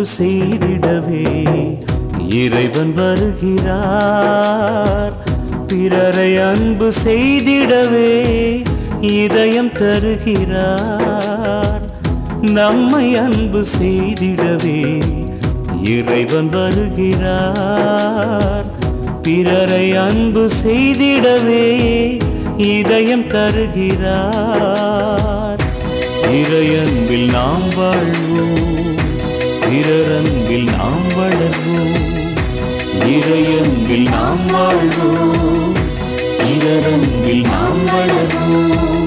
செய்திடவே இறைவன் வருகிறார் பிறரை அன்பு செய்திடவே இதயம் தருகிறார் நம்மை அன்பு செய்திடவே இறைவன் வருகிறார் பிறரை அன்பு செய்திடவே இதயம் தருகிறார் இறையன்பில் நாம் வாழ்வோம் பிறரன்பில் நாம் வளர்வோம் இறையன்பில் நாம் வாழ்வோம் பிறரன்பில் நாம் வளர்வோம்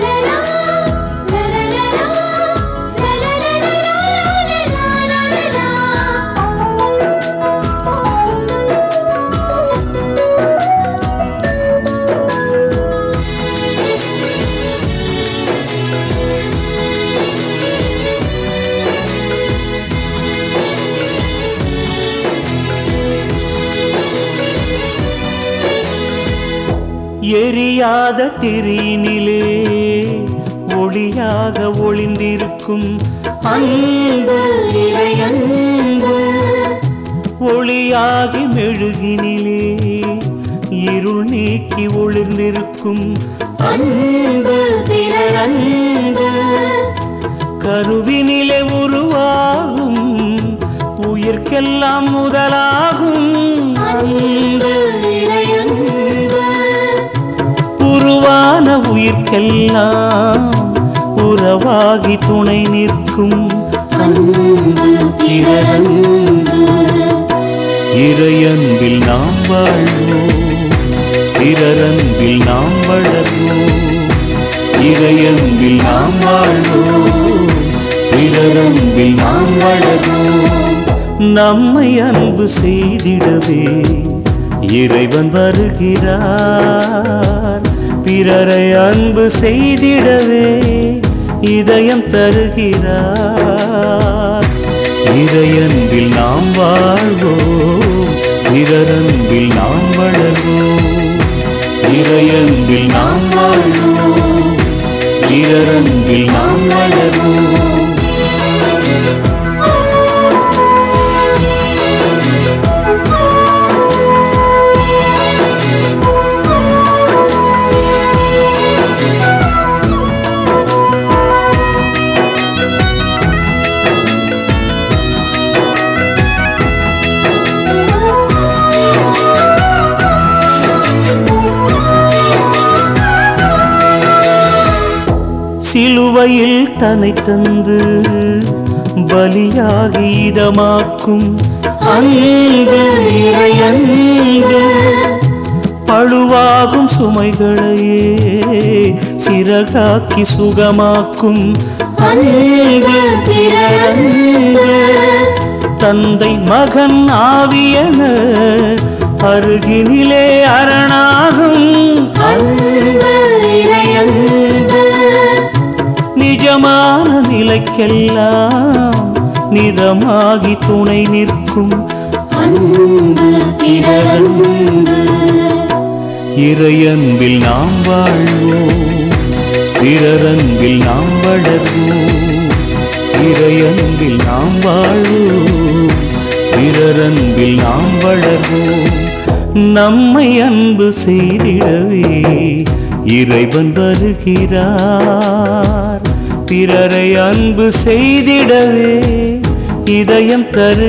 எரியாத திரியினிலே ஒளியாக ஒளிந்திருக்கும் அன்பு இறையன்பு ஒளியாகி மெழுகினிலே இருள் நீக்கி ஒளிர்ந்திருக்கும் அன்பு பிறரன்பு கருவினிலே உருவாகும் உயிர்க்கெல்லாம் முதலாகும் அன்பு இறையன்பு உருவான உயிர்க்கெல்லாம் உறவாகி துணை நிற்கும் அன்பு பிறரன்பு இறையன்பில் நாம் வாழ்வோம் பிறரன்பில் நாம் வளர்வோம் இறையன்பில் நாம் வாழ்வோம் பிறரன்பில் நாம் வளர்வோம் நம்மை அன்பு செய்திடவே இறைவன் வருகிறார் பிறரை அன்பு செய்திடவே இதயம் தருகிறார் இறையன்பில் நாம் வாழ்வோம் பிறரன்பில் நாம் வளர்வோம் இறையன்பில் நாம் வாழ்வோம் பிறரன்பில் நாம் வளர்வோம் சிலுவையில் தன்னை தந்து பலியாகி இதமாக்கும் அன்பு இறையன்பு பழுவாகும் சுமைகளையே சிறகாக்கி சுகமாக்கும் அன்பு பிறரன்பு தந்தை மகன் ஆவியன அருகினிலே அரணாகும் அன்பு இறையன்பு நிஜமான நிலைக்கெல்லாம் நிதமாகி துணை நிற்கும் அன்பு பிறரன்பு இறையன்பில் நாம் வாழ்வோம் பிறரன்பில் நாம் வளர்வோம் இறையன்பில் நாம் வாழ்வோம் பிறரன்பில் நாம் வளர்வோம் நம்மை அன்பு செய்திடவே இறைவன் வருகிறார் பிறரை அன்பு செய்திடவே இதயம்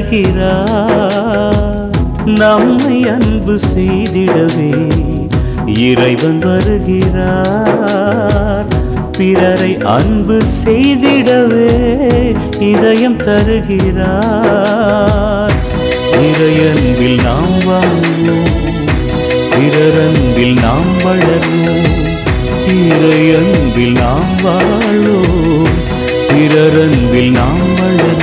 தருகிறார் நம்மை அன்பு செய்திடவே இறைவன் வருகிறார் பிறரை அன்பு செய்திடவே இதயம் தருகிறார் இறையன்பில் நாம் வாழ்வோம் பிறரன்பில் நாம் வளர்வோம் இறையன்பில் நாம் வாழோம் பிறரன்பில் நாம் வளர்வோம்